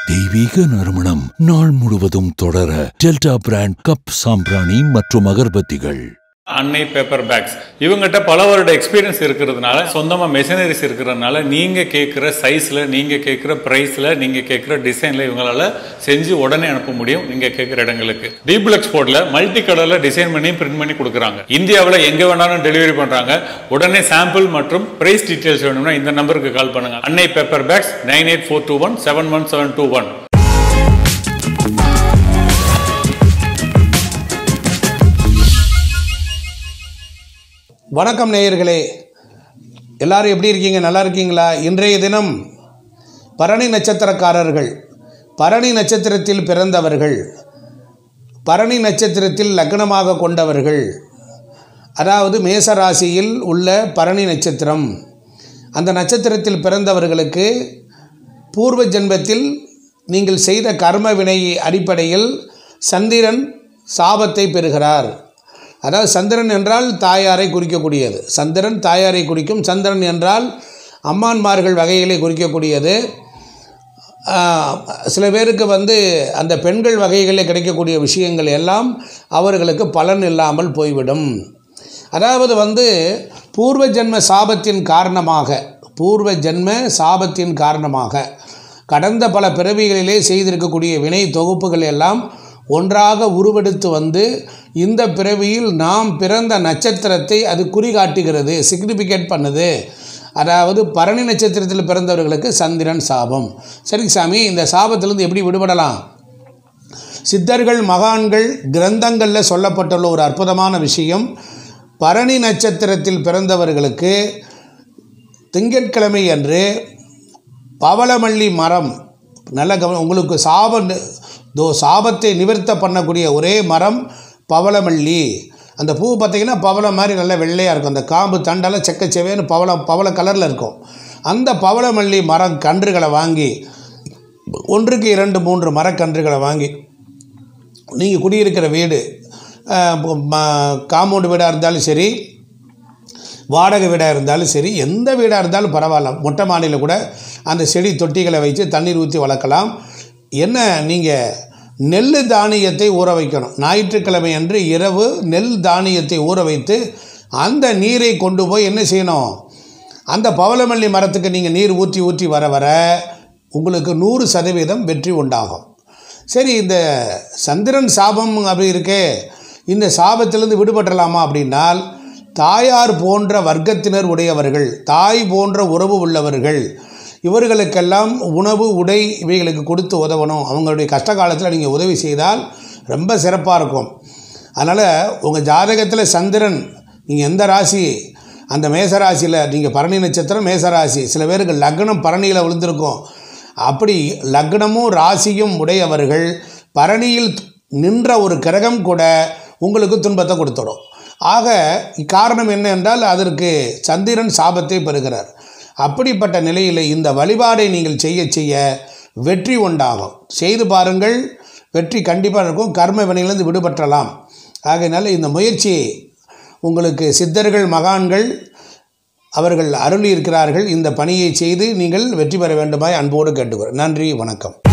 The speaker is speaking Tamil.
தெய்வீக நறுமணம் நாள் முழுவதும் தொடர டெல்டா பிராண்ட் கப் சாம்பிராணி மற்றும் அகர்பத்திகள் அன்னை பேப்பர் பேக்ஸ் இவங்ககிட்ட பல வருட எக்ஸ்பீரியன்ஸ் இருக்கிறதுனால சொந்தமா மெஷினரிஸ் இருக்கிறதுனால நீங்க கேட்குற சைஸ்ல நீங்க கேட்குற பிரைஸ்ல நீங்க கேட்குற டிசைன்ல இவங்களால செஞ்சு உடனே அனுப்ப முடியும் நீங்க கேட்குற இடங்களுக்கு டீபிள் எக்ஸ்போர்ட்ல மல்டி கலர்ல டிசைன் பண்ணி பிரிண்ட் பண்ணி கொடுக்குறாங்க இந்தியாவில் எங்க வேணாலும் டெலிவரி பண்றாங்க உடனே சாம்பிள் மற்றும் பிரைஸ் டீடைல்ஸ் வேணும்னா இந்த நம்பருக்கு கால் பண்ணுங்க Annai paper bags nine eight four two one seven one seven two one வணக்கம் நேயர்களே எல்லாரும் எப்படி இருக்கீங்க நல்லா இருக்கீங்களா இன்றைய தினம் பரணி நட்சத்திரக்காரர்கள் பரணி நட்சத்திரத்தில் பிறந்தவர்கள் பரணி நட்சத்திரத்தில் லக்னமாக கொண்டவர்கள் அதாவது மேச ராசியில் உள்ள பரணி நட்சத்திரம் அந்த நட்சத்திரத்தில் பிறந்தவர்களுக்கு பூர்வ ஜென்மத்தில் நீங்கள் செய்த கர்ம வினை அடிப்படையில் சந்திரன் சாபத்தை பெறுகிறார் அதாவது சந்திரன் என்றால் தாயாரை குறிக்கக்கூடியது சந்திரன் தாயாரை குறிக்கும் சந்திரன் என்றால் அம்மான்மார்கள் வகையிலே குறிக்கக்கூடியது ஆஹ், சில பேருக்கு வந்து அந்த பெண்கள் வகைகளில் கிடைக்கக்கூடிய விஷயங்கள் எல்லாம் அவர்களுக்கு பலன் இல்லாமல் போய்விடும் அதாவது வந்து பூர்வ ஜென்ம சாபத்தின் காரணமாக பூர்வ ஜென்ம சாபத்தின் காரணமாக கடந்த பல பிறவிகளிலே செய்திருக்கக்கூடிய வினை தொகுப்புகள் எல்லாம் ஒன்றாக உருவெடுத்து வந்து இந்த பிறவியில் நாம் பிறந்த நட்சத்திரத்தை அது குறிகாட்டுகிறது சிக்னிஃபிகேட் பண்ணுது அதாவது பரணி நட்சத்திரத்தில் பிறந்தவர்களுக்கு சந்திரன் சாபம் சரி சாமி இந்த சாபத்திலிருந்து எப்படி விடுபடலாம் சித்தர்கள் மகான்கள் கிரந்தங்களில் சொல்லப்பட்டுள்ள ஒரு அற்புதமான விஷயம் பரணி நட்சத்திரத்தில் பிறந்தவர்களுக்கு திங்கட்கிழமை அன்று பவளமல்லி மரம் நல்ல கவனம் உங்களுக்கு சாப நி- தோ சாபத்தை நிவர்த்த பண்ணக்கூடிய ஒரே மரம் பவளமல்லி அந்த பூ பார்த்தீங்கன்னா பவளம் மாதிரி நல்ல வெள்ளையாக இருக்கும் அந்த காம்பு தண்டெல்லாம் செக்க செவேன்னு பவளம் பவள கலரில் இருக்கும் அந்த பவளமல்லி மரம் கன்றுகளை வாங்கி ஒன்றுக்கு இரண்டு மூன்று மரக்கன்றுகளை வாங்கி நீங்கள் குடியிருக்கிற வீடு காம்பவுண்டு வீடாக இருந்தாலும் சரி வாடகை வீடாக இருந்தாலும் சரி எந்த வீடாக இருந்தாலும் பரவாயில்ல மொட்டை மாடியில் கூட அந்த செடி தொட்டிகளை வைத்து தண்ணீர் ஊற்றி வளர்க்கலாம் என்ன நீங்கள் நெல் தானியத்தை ஊற வைக்கணும் ஞாயிற்றுக்கிழமை அன்று இரவு நெல் தானியத்தை ஊற வைத்து அந்த நீரை கொண்டு போய் என்ன செய்யணும் அந்த பவளமல்லி மரத்துக்கு நீங்கள் நீர் ஊற்றி ஊற்றி வர வர உங்களுக்கு நூறு சதவீதம் வெற்றி உண்டாகும் சரி இந்த சந்திரன் சாபம் அப்படி இருக்கே இந்த சாபத்திலிருந்து விடுபட்டலாமா அப்படின்னால் தாயார் போன்ற வர்க்கத்தினர் உடையவர்கள் தாய் போன்ற உறவு உள்ளவர்கள் இவர்களுக்கெல்லாம் உணவு உடை இவைகளுக்கு கொடுத்து உதவணும் அவங்களுடைய கஷ்ட காலத்தில் நீங்கள் உதவி செய்தால் ரொம்ப சிறப்பாக இருக்கும் அதனால் உங்கள் ஜாதகத்தில் சந்திரன் நீங்கள் எந்த ராசி அந்த மேசராசியில் நீங்கள் பரணி நட்சத்திரம் மேசராசி சில பேருக்கு லக்னம் பரணியில் விழுந்திருக்கும் அப்படி லக்னமும் ராசியும் உடையவர்கள் பரணியில் நின்ற ஒரு கிரகம் கூட உங்களுக்கு துன்பத்தை கொடுத்துடும் ஆக காரணம் என்ன என்றால் அதற்கு சந்திரன் சாபத்தை பெறுகிறார் அப்படிப்பட்ட நிலையில் இந்த வழிபாடை நீங்கள் செய்ய செய்ய வெற்றி உண்டாகும் செய்து பாருங்கள் வெற்றி கண்டிப்பாக இருக்கும் கர்ம வினையிலிருந்து விடுபற்றலாம் ஆகையினால இந்த முயற்சி உங்களுக்கு சித்தர்கள் மகான்கள் அவர்கள் அருளி இருக்கிறார்கள் இந்த பணியை செய்து நீங்கள் வெற்றி பெற வேண்டுமாய் அன்போடு கேட்டுக்கிறேன் நன்றி வணக்கம்